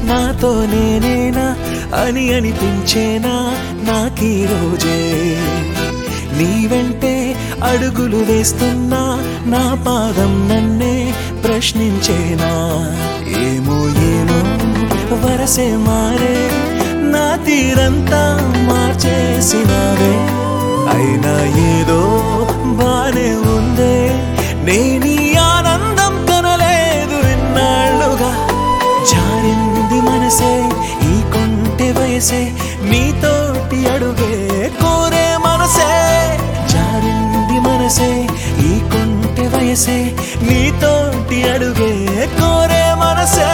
నాతో నేనేనా అని అనిపించేనా నాకీ రోజే నీ వెంటే అడుగులు వేస్తున్నా నా పాదం నన్నే ప్రశ్నించేనా ఏమో ఏమో వరసే మారే నా తీరంతా మార్చేసినావే అయినా ఏదో బానే ఉందే నేను ఈ ఆనందం కనలేదు ఇన్నాళ్ళుగా జారింది మనసే ఈ కొంటె వయసే నీతోటి అడుగే కోరే మనసే జారింది మనసే ఈ కొంటె వయసే నీతోటి అడుగే కోరే మనసే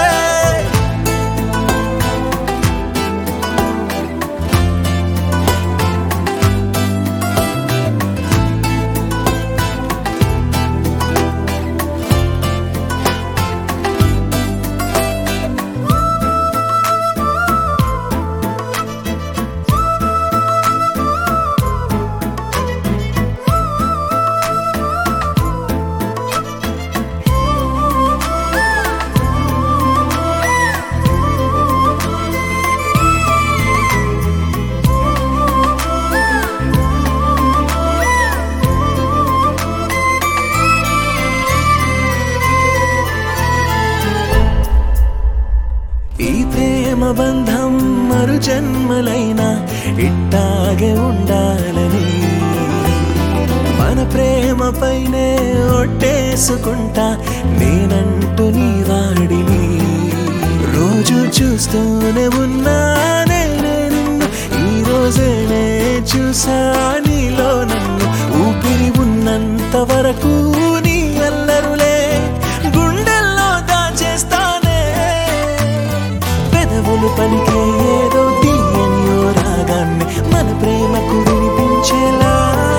ఈ ప్రేమ బంధం మరు జన్మలైనా ఇట్టాగే ఉండాలని మన ప్రేమ పైనే ఒట్టేసుకుంటా నేనంటూ నీ వాడిని రోజు చూస్తూనే ఉన్నానే నిన్ను ఈ రోజేనే చూసా నీలో నన్ను ఊపిరి ఉన్నంత వరకు నీ అల్లరులే గుండెల్లో దాచేస్తానే పెదవులు పలికే ఏదో తీయని ఓ రాగాన్ని మన ప్రేమకు వినిపించేలా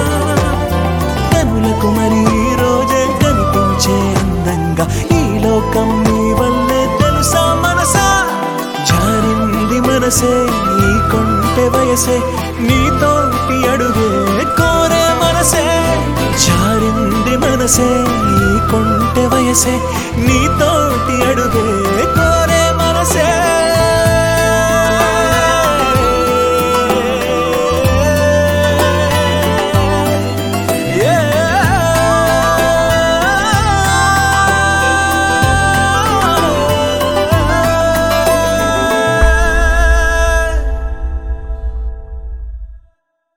కనులకు మరి ఈ రోజే కనిపించే అందంగా ఈ లోకం నీ వల్లే తెలుసా మనసా జారింది మనసే ఈ కొంటె వయసే నీతోటి అడుగే కోరే మనసే జారింది మనసే ఈ కొంటె వయసే నీతోటి అడుగే కోరే